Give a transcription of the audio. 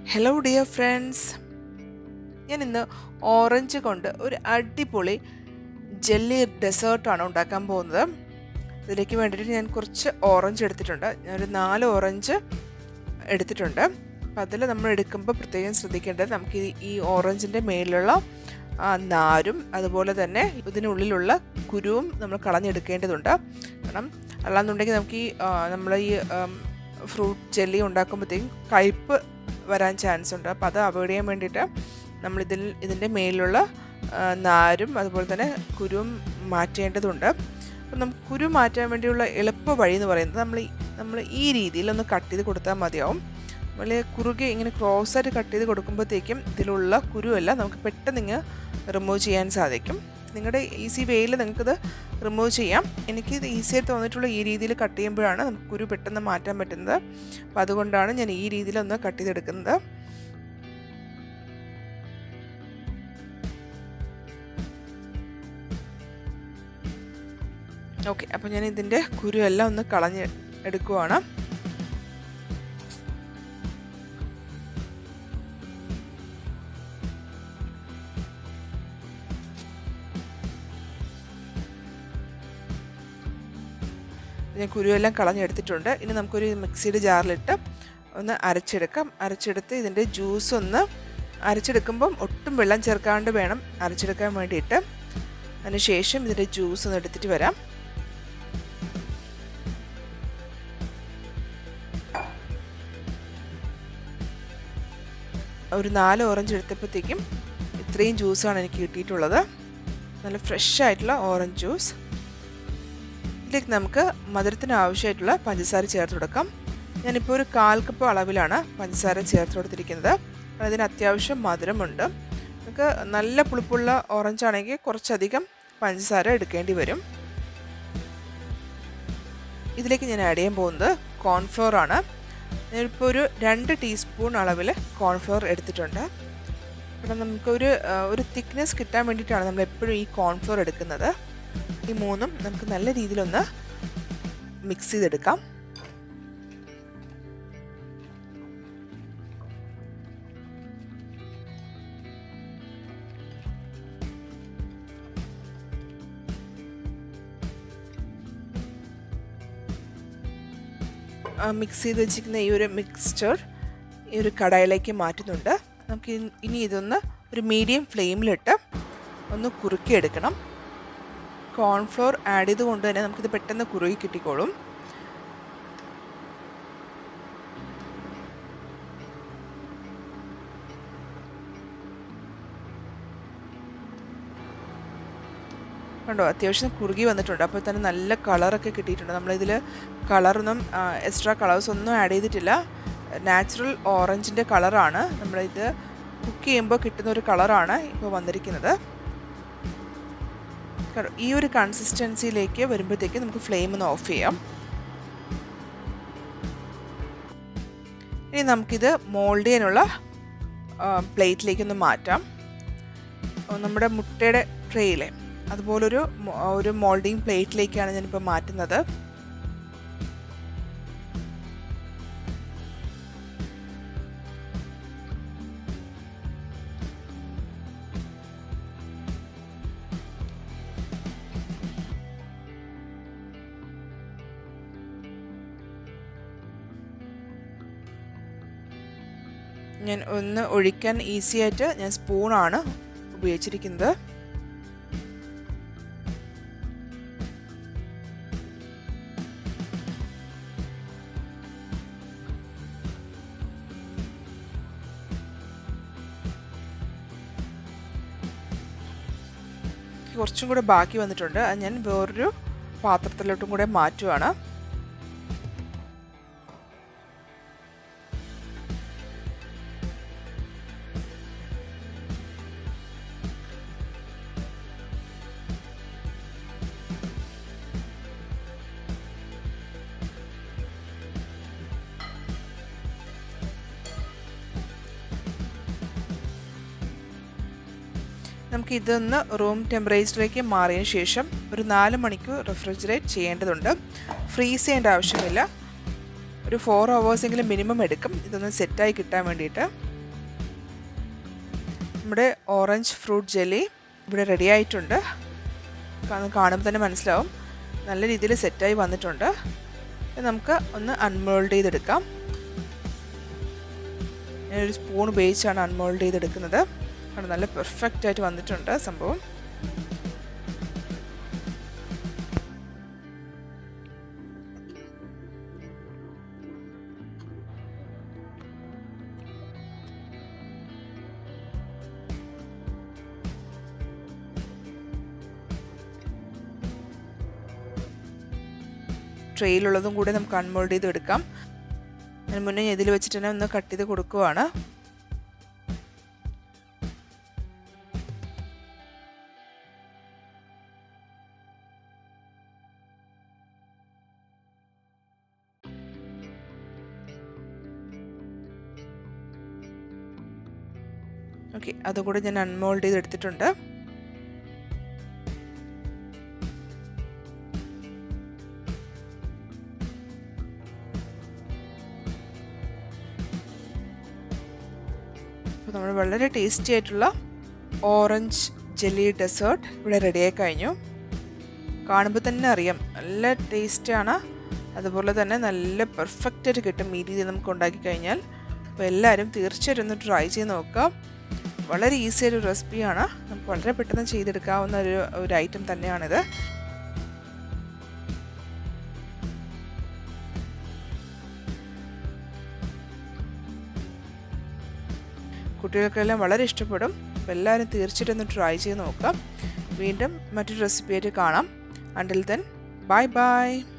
hello dear friends ഞാൻ ഇന്ന് orange കൊണ്ട് ഒരു അടിപൊളി ജെല്ലി ഡെസേർട്ടാണ് ഉണ്ടാക്കാൻ പോകുന്നത് ഇതിലേക്ക് വേണ്ടിയിട്ട് ഞാൻ കുറച്ച് ഓറഞ്ച് എടുത്തിട്ടുണ്ട് ഞാനൊരു നാല് ഓറഞ്ച് എടുത്തിട്ടുണ്ട് അപ്പം അതിൽ നമ്മൾ എടുക്കുമ്പോൾ പ്രത്യേകം ശ്രദ്ധിക്കേണ്ടത് നമുക്ക് ഈ- ഈ ഓറഞ്ചിൻ്റെ മേലിലുള്ള ആ നാരും അതുപോലെ തന്നെ ഇതിനുള്ളിലുള്ള കുരുവും നമ്മൾ കളഞ്ഞെടുക്കേണ്ടതുണ്ട് കാരണം അല്ലാന്നുണ്ടെങ്കിൽ നമുക്ക് ഈ നമ്മൾ ഈ ഫ്രൂട്ട് ജെല്ലി ഉണ്ടാക്കുമ്പോഴത്തേക്കും കയ്പ്പ് വരാൻ ചാൻസ് ഉണ്ട് അപ്പോൾ അത് അവോയ്ഡ് ചെയ്യാൻ വേണ്ടിയിട്ട് നമ്മളിതിൽ ഇതിൻ്റെ മേലിലുള്ള ആ, നാരും അതുപോലെ തന്നെ കുരുവും മാറ്റേണ്ടതുണ്ട് അപ്പം നമുക്ക് കുരു മാറ്റാൻ വേണ്ടിയുള്ള എളുപ്പ വഴി എന്ന് പറയുന്നത് നമ്മൾ ഈ- നമ്മൾ ഈ രീതിയിൽ ഒന്ന് കട്ട് ചെയ്ത് കൊടുത്താൽ മതിയാവും നമ്മൾ കുറുകെ ഇങ്ങനെ ക്രോസ് ആയിട്ട് കട്ട് ചെയ്ത് കൊടുക്കുമ്പോഴത്തേക്കും ഇതിലുള്ള കുരുവെല്ലാം നമുക്ക് പെട്ടെന്ന് ഇങ്ങ് റിമൂവ് ചെയ്യാൻ സാധിക്കും നിങ്ങളുടെ ഈസി വേയിൽ നിങ്ങൾക്കിത് റിമൂവ് ചെയ്യാം എനിക്കിത് ഈസി ആയിട്ട് തോന്നിയിട്ടുള്ള ഈ രീതിയിൽ കട്ട് ചെയ്യുമ്പോഴാണ് നമുക്ക് കുരു പെട്ടെന്ന് മാറ്റാൻ പറ്റുന്നത് അപ്പോൾ അതുകൊണ്ടാണ് ഞാൻ ഈ രീതിയിൽ ഒന്ന് കട്ട് ചെയ്തെടുക്കുന്നത് ഓക്കെ അപ്പോൾ ഞാൻ ഇതിൻ്റെ കുരു എല്ലാം ഒന്ന് കളഞ്ഞ് എടുക്കുവാണ് ഞാൻ കുരുവെല്ലാം കളഞ്ഞെടുത്തിട്ടുണ്ട് ഇനി നമുക്കൊരു മിക്സിയുടെ ജാറിലിട്ട് ഒന്ന് അരച്ചെടുക്കാം അരച്ചെടുത്ത് ഇതിൻ്റെ ജ്യൂസ് ഒന്ന് അരച്ചെടുക്കുമ്പം ഒട്ടും വെള്ളം ചേർക്കാണ്ട് വേണം അരച്ചെടുക്കാൻ വേണ്ടിയിട്ട് അതിനുശേഷം ഇതിൻ്റെ ജ്യൂസ് ഒന്ന് എടുത്തിട്ട് വരാം ഒരു നാല് ഓറഞ്ച് എടുത്തപ്പോഴത്തേക്കും ഇത്രയും ജ്യൂസാണ് എനിക്ക് കിട്ടിയിട്ടുള്ളത് നല്ല ഫ്രഷ് ആയിട്ടുള്ള ഓറഞ്ച് ജ്യൂസ് ഇതിലേക്ക് നമുക്ക് മധുരത്തിന് ആവശ്യമായിട്ടുള്ള പഞ്ചസാര ചേർത്ത് കൊടുക്കാം ഞാനിപ്പോൾ ഒരു കാൽ കപ്പ് അളവിലാണ് പഞ്ചസാര ചേർത്ത് കൊടുത്തിരിക്കുന്നത് അതിന് അത്യാവശ്യം മധുരമുണ്ട് നമുക്ക് നല്ല പുളിപ്പുള്ള ഓറഞ്ച് ആണെങ്കിൽ കുറച്ചധികം പഞ്ചസാര എടുക്കേണ്ടി വരും ഇതിലേക്ക് ഞാൻ ആഡ് ചെയ്യാൻ പോകുന്നത് കോൺഫ്ലോർ ആണ് ഞാനിപ്പോൾ ഒരു രണ്ട് ടീസ്പൂൺ അളവിൽ കോൺഫ്ലോർ എടുത്തിട്ടുണ്ട് അപ്പം നമുക്കൊരു ആ, ഒരു തിക്നെസ് കിട്ടാൻ വേണ്ടിയിട്ടാണ് നമ്മൾ എപ്പോഴും ഈ കോൺഫ്ലോർ എടുക്കുന്നത് ഈ മൂന്നും നമുക്ക് നല്ല രീതിയിലൊന്ന് മിക്സ് ചെയ്തെടുക്കാം മിക്സ് ചെയ്ത് വെച്ചിരിക്കുന്ന ഈ ഒരു മിക്സ്ചർ ഈ ഒരു കടായിലേക്ക് മാറ്റുന്നുണ്ട് നമുക്ക് ഇൻ- ഇനി ഇതൊന്ന് ഒരു മീഡിയം ഫ്ലെയിമിലിട്ട് ഒന്ന് കുറുക്കിയെടുക്കണം കോൺഫ്ലോർ ആഡ് ചെയ്തുകൊണ്ട് തന്നെ നമുക്കിത് പെട്ടെന്ന് കുറുകി കിട്ടിക്കോളും കണ്ടോ അത്യാവശ്യം കുറുകി വന്നിട്ടുണ്ട് അപ്പോൾ തന്നെ നല്ല കളറൊക്കെ കിട്ടിയിട്ടുണ്ട് നമ്മളിതിൽ കളറൊന്നും എക്സ്ട്രാ കളേഴ്സ് ഒന്നും ആഡ് ചെയ്തിട്ടില്ല നാച്ചുറൽ ഓറഞ്ചിൻ്റെ കളറാണ് നമ്മളിത് കുക്ക് ചെയ്യുമ്പോൾ കിട്ടുന്ന ഒരു കളറാണ് ഇപ്പോൾ വന്നിരിക്കുന്നത് കണ്ടോ, ഈ ഒരു കൺസിസ്റ്റൻസിയിലേക്ക് വരുമ്പോഴത്തേക്ക് നമുക്ക് ഫ്ലെയിം ഒന്ന് ഓഫ് ചെയ്യാം ഇനി നമുക്കിത് മോൾഡ് ചെയ്യാനുള്ള പ്ലേറ്റിലേക്കൊന്ന് മാറ്റാം ആ, നമ്മുടെ മുട്ടയുടെ ട്രേയിലെ അതുപോലൊരു മോ- ഒരു മോൾഡിങ് പ്ലേറ്റിലേക്കാണ് ഞാനിപ്പോൾ മാറ്റുന്നത് ഞാൻ ഒന്ന് ഒഴിക്കാൻ ഈസി ആയിട്ട് ഞാൻ സ്പൂണാണ് ഉപയോഗിച്ചിരിക്കുന്നത് കുറച്ചും കൂടെ ബാക്കി വന്നിട്ടുണ്ട് അത് ഞാൻ വേറൊരു പാത്രത്തിലോട്ടും കൂടെ മാറ്റുവാണ് നമുക്ക് ഇതൊന്ന് റൂം ടെമ്പറേച്ചറിലേക്ക് മാറിയതിന് ശേഷം ഒരു നാല് മണിക്കൂർ റെഫ്രിജറേറ്റ് ചെയ്യേണ്ടതുണ്ട് ഫ്രീസ് ചെയ്യേണ്ട ആവശ്യമില്ല ഒരു ഫോർ എങ്കിലും മിനിമം എടുക്കും ഇതൊന്ന് സെറ്റായി കിട്ടാൻ വേണ്ടിയിട്ട് നമ്മുടെ ഓറഞ്ച് ഫ്രൂട്ട് ജെല്ലി ഇവിടെ റെഡി ആയിട്ടുണ്ട് കാണുമ്പോൾ തന്നെ മനസ്സിലാവും നല്ല രീതിയിൽ സെറ്റായി വന്നിട്ടുണ്ട് നമുക്ക് ഒന്ന് അൺമോൾഡ് ചെയ്തെടുക്കാം ഞാനൊരു സ്പൂൺ ഉപയോഗിച്ചാണ് അൺമോൾഡ് ചെയ്തെടുക്കുന്നത് കാരണം നല്ല പെർഫെക്റ്റ് ആയിട്ട് വന്നിട്ടുണ്ട് സംഭവം ട്രെയിലുള്ളതും കൂടെ നമുക്ക് അൺമോൾഡ് ചെയ്ത് എടുക്കാം ഞാൻ മുന്നേ ഇതിൽ വെച്ചിട്ട് തന്നെ ഒന്ന് കട്ട് ചെയ്ത് കൊടുക്കുവാണ് ഓക്കെ അതും കൂടെ ഞാൻ അൺമോൾഡ് ചെയ്ത് എടുത്തിട്ടുണ്ട് അപ്പോൾ നമ്മൾ വളരെ ടേസ്റ്റി ആയിട്ടുള്ള ഓറഞ്ച് ജെല്ലി ഡെസേർട്ട് ഇവിടെ റെഡിയായി കഴിഞ്ഞു കാണുമ്പോൾ തന്നെ അറിയാം നല്ല ടേസ്റ്റാണ് അതുപോലെ തന്നെ നല്ല പെർഫെക്റ്റ് ആയിട്ട് കിട്ടും ഈ രീതി നമുക്ക് ഉണ്ടാക്കി കഴിഞ്ഞാൽ അപ്പോൾ എല്ലാവരും തീർച്ചയായിട്ടും ഒന്ന് ട്രൈ ചെയ്ത് നോക്കുക വളരെ ഈസി ആയൊരു റെസിപ്പിയാണ് നമുക്ക് വളരെ പെട്ടെന്ന് ചെയ്തെടുക്കാവുന്ന ഒരു ഒരു ഐറ്റം തന്നെയാണിത് കുട്ടികൾക്കെല്ലാം വളരെ ഇഷ്ടപ്പെടും അപ്പോൾ എല്ലാവരും തീർച്ചയായിട്ടും ഒന്ന് ട്രൈ ചെയ്ത് നോക്കാം വീണ്ടും മറ്റൊരു റെസിപ്പിയായിട്ട് കാണാം അണ്ടിൽ ദെൻ ബൈ ബൈ